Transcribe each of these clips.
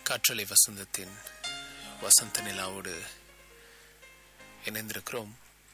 காற்றலை வசந்தத்தின் வசந்த நிலாவோடு இணைந்திருக்கிறோம்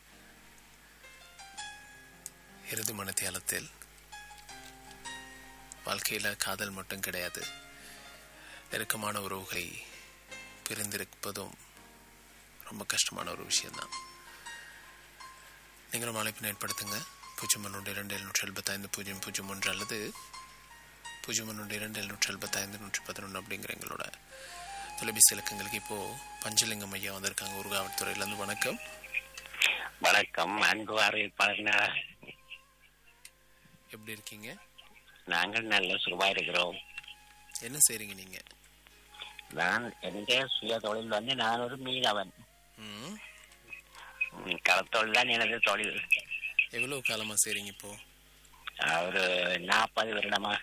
இறுதி மனத்தியாலத்தில் வாழ்க்கையில் காதல் மட்டும் கிடையாது நெருக்கமான உறவுகளை பிரிந்திருப்பதும் ரொம்ப கஷ்டமான ஒரு விஷயம்தான் நீங்களும் அழைப்பினை ஏற்படுத்துங்க பூஜ்ஜியம் ஒன்று இரண்டு எழுநூற்றி எழுபத்தைந்து பூஜ்ஜியம் பூஜ்ஜியம் ஒன்று அல்லது பூஜ்ஜியம் ஒன்று இரண்டு எழுநூற்றி எழுபத்தைந்து நூற்றி பதினொன்று அப்படிங்கிற எங்களோட தொலைபேசி இலக்கங்களுக்கு இப்போ பஞ்சலிங்கம் ஐயா வந்திருக்காங்க ஊர்காவல்துறையிலேருந்து வணக்கம் வணக்கம் அன்பு அறிவிப்பாளர் எப்படி இருக்கீங்க நாங்கள் நல்ல சுகமா இருக்கிறோம் என்ன செய்றீங்க நீங்க நான் எந்த சுய தொழில் வந்து நான் ஒரு மீனவன் ம் ம், களத்தொழில் தான் எனது தொழில் எவ்வளோ காலமாக செய்றீங்க இப்போ ஆஹ், ஒரு நாற்பது வருடமா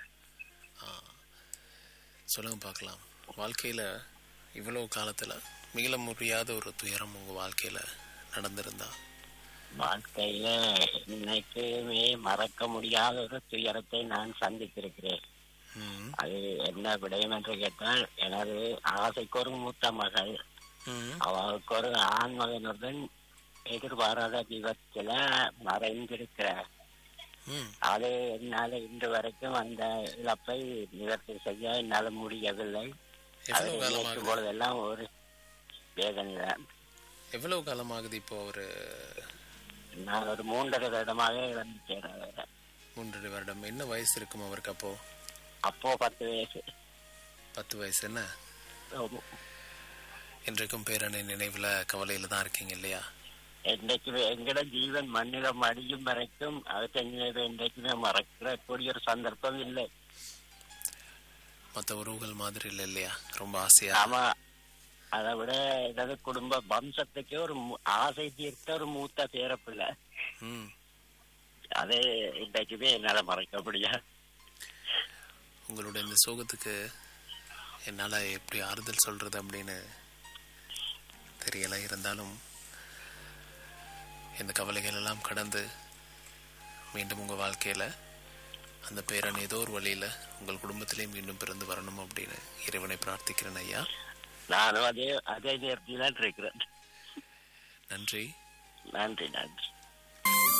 சொல்லுங்க பார்க்கலாம் வாழ்க்கையில் இவ்வளோ காலத்தில் மீள முடியாத ஒரு துயரம் உங்கள் வாழ்க்கையில் நடந்திருந்தா வாழ்க்கையில இன்னைக்குமே மறக்க முடியாத ஒரு துயரத்தை நான் சந்தித்திருக்கிறேன் ம் அது என்ன விடயம் என்று கேட்டால் எனது ஆசைக்கு ஒரு மூத்த மகள் ம் அவளுக்கு ஒரு ஆண் மகனுடன் எதிர்பாராத விபத்துல மறைந்திருக்கிறார் ம் அது என்னால இன்று வரைக்கும் அந்த இழப்பை நிவர்த்தி செய்ய என்னால முடியவில்லை அதை எவ்வளோ நினைக்கும் காலமாகுது பொழுதெல்லாம் ஒரு வேதனை தான் எவ்வளோ காலமாகுது இப்போ ஒரு நான் ஒரு மூன்றரை வருடமாக இழந்துட்டேன் அவரை. மூன்றரை வருடம் என்ன வயசு இருக்கும் அவருக்கு அப்போ அப்போ பத்து வயசு பத்து வயசு என்ன ஆமா. இன்றைக்கும் பேரணி நினைவில் கவலையில் தான் இருக்கீங்க இல்லையா என்றைக்குமே எங்கட ஜீவன் மண்ணில மடியும் வரைக்கும் அவற்றை நினைவு என்றைக்குமே மறக்கக்கூடிய ஒரு சந்தர்ப்பம் இல்லை மற்ற உறவுகள் மாதிரி இல்லை இல்லையா ரொம்ப ஆசையா ஆமா அதை விட எனது குடும்ப வம்சத்துக்கே ஒரு மு- ஆசை தீர்த்த ஒரு மூத்த பேரப்பிள்ளை ம் அதை இன்றைக்குமே என்னால மறக்க முடியாது உங்களுடைய இந்த சோகத்துக்கு என்னால் எப்படி ஆறுதல் சொல்கிறது அப்படின்னு தெரியல இருந்தாலும் இந்த கவலைகள் எல்லாம் கடந்து மீண்டும் உங்கள் வாழ்க்கையில் அந்த பேரன் ஏதோ ஒரு வழியில் உங்கள் குடும்பத்திலே மீண்டும் பிறந்து வரணும் அப்படின்னு இறைவனை பிரார்த்திக்கிறேன் ஐயா நானும் அதே அதே நேரத்தில் இருக்கிறேன் நன்றி நன்றி நன்றி